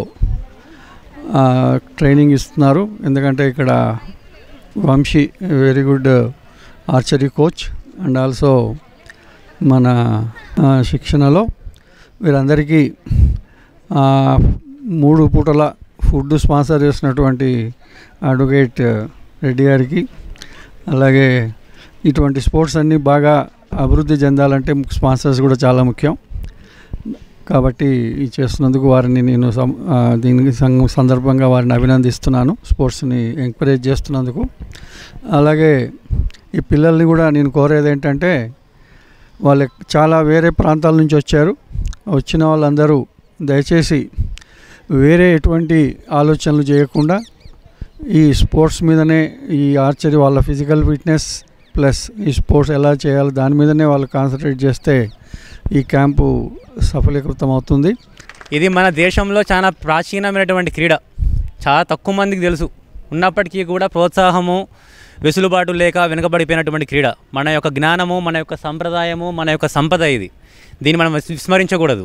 ఆ, ట్రైనింగ్ ఇస్తున్నారు ఎందుకంటే ఇక్కడ Vamsi very good archery coach and also మన ఆ, శిక్షణలో వీరందరికీ ఆ, మూడు పూటల ఫుడ్ స్పాన్సర్ చేసినటువంటి అడ్వకేట్ రెడ్డి గారికి అలాగే ఇటువంటి స్పోర్ట్స్ అన్నీ బాగా అభివృద్ధి చెందాలంటే స్పాన్సర్స్ కూడా చాలా ముఖ్యం కాబట్టి ఇది చేస్తున్నందుకు వారిని నేను సం- ఆ, దీనికి సం- సందర్భంగా వారిని అభినందిస్తున్నాను స్పోర్ట్స్ని ఎంకరేజ్ చేస్తున్నందుకు అలాగే ఈ పిల్లల్ని కూడా నేను కోరేది ఏంటంటే వాళ్ళు చాలా వేరే ప్రాంతాల నుంచి వచ్చారు వచ్చిన వాళ్ళందరూ దయచేసి వేరే ఎటువంటి ఆలోచనలు చేయకుండా ఈ స్పోర్ట్స్ మీదనే ఈ ఆర్చరీ వాళ్ళ ఫిజికల్ ఫిట్నెస్ ప్లస్ ఈ స్పోర్ట్స్ ఎలా చేయాలి దాని మీదనే వాళ్ళు కాన్సన్ట్రేట్ చేస్తే ఈ క్యాంపు సఫలీకృతం అవుతుంది ఇది మన దేశంలో చాలా ప్రాచీనమైనటువంటి క్రీడ చాలా తక్కువ మందికి తెలుసు ఉన్నప్పటికీ కూడా ప్రోత్సాహము వెసులుబాటు లేక వెనుకబడిపోయినటువంటి క్రీడ మన యొక్క జ్ఞానము మన యొక్క సంప్రదాయము మన యొక్క సంపద ఇది దీన్ని మనం విస్- విస్మరించకూడదు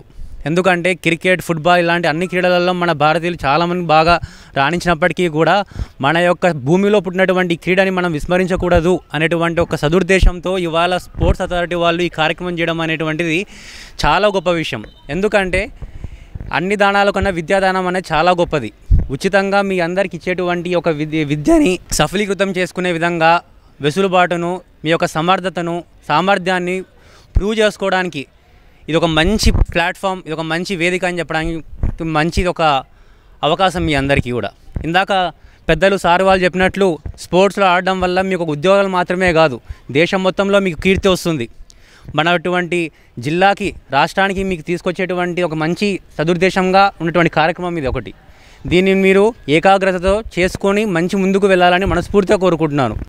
ఎందుకంటే క్రికెట్ ఫుట్బాల్ ఇలాంటి అన్ని క్రీడలలో మన భారతీయులు చాలామంది బాగా రాణించినప్పటికీ కూడా మన యొక్క భూమిలో పుట్టినటువంటి క్రీడని మనం విస్మరించకూడదు అనేటువంటి ఒక సదుర్దేశంతో ఇవాళ స్పోర్ట్స్ అథారిటీ వాళ్ళు ఈ కార్యక్రమం చేయడం అనేటువంటిది చాలా గొప్ప విషయం ఎందుకంటే అన్ని దానాల కన్నా విద్యాదానం అనేది చాలా గొప్పది ఉచితంగా మీ అందరికి ఇచ్చేటువంటి ఒక విద్య విద్యని సఫలీకృతం చేసుకునే విధంగా వెసులుబాటును మీ యొక్క సమర్థతను సామర్థ్యాన్ని ప్రూవ్ చేసుకోవడానికి ఇది ఒక మంచి ప్లాట్ఫామ్ ఇది ఒక మంచి వేదిక అని చెప్పడానికి మంచి ఒక అవకాశం మీ అందరికీ కూడా ఇందాక పెద్దలు సార్ వాళ్ళు చెప్పినట్లు స్పోర్ట్స్లో ఆడడం వల్ల మీకు ఒక ఉద్యోగాలు మాత్రమే కాదు దేశం మొత్తంలో మీకు కీర్తి వస్తుంది మన అటువంటి జిల్లాకి రాష్ట్రానికి మీకు తీసుకొచ్చేటువంటి ఒక మంచి సదుర్దేశంగా ఉన్నటువంటి కార్యక్రమం ఇది ఒకటి దీన్ని మీరు ఏకాగ్రతతో చేసుకొని మంచి ముందుకు వెళ్ళాలని మనస్ఫూర్తిగా కోరుకుంటున్నాను